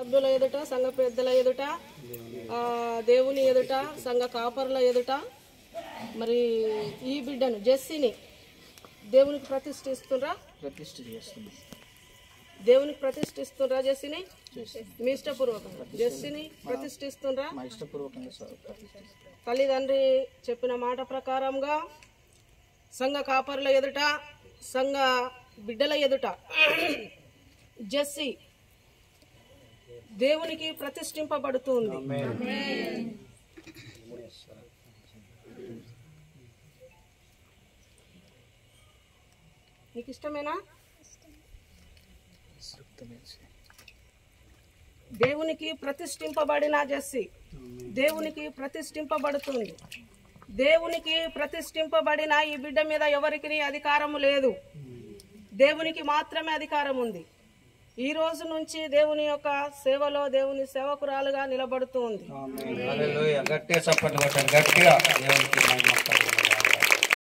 సభ్యుల ఎదుట సంఘ పెద్దల ఎదుట ఆ, దేవుని ఎదుట సంఘ కాపరుల ఎదుట మరి ఈ బిడ్డను జెస్సీని దేవునికి ప్రతిష్ఠిస్తుండ్రా ప్రతిష్ఠ చేస్తున్నాం దేవునికి ప్రతిష్ఠిస్తుండ్రా జెస్సీని మీ ఇష్టపూర్వకంగా జెస్సీని ప్రతిష్ఠిస్తుండ్రా మా ఇష్టపూర్వకంగా స- ప్రతిష్ఠిస్తాం తల్లిదండ్రి చెప్పిన మాట ప్రకారంగా సంఘ కాపరుల ఎదుట సంఘ బిడ్డల ఎదుట జెస్సి దేవునికి ప్రతిష్ఠింపబడుతుంది నీకు ఇష్టమేనా దేవునికి ప్రతిష్ఠింపబడిన జెస్సి దేవునికి ప్రతిష్ఠింపబడుతుంది దేవునికి ప్రతిష్ఠింపబడిన ఈ బిడ్డ మీద ఎవరికి అధికారము లేదు దేవునికి మాత్రమే అధికారం ఉంది ఈ రోజు నుంచి దేవుని యొక్క సేవలో దేవుని సేవకురాలుగా నిలబడుతూ ఉంది హల్లెలూయా గట్టిగా చప్పట్లు కొట్టండి గట్టిగా దేవునికి మహిమ కలుగును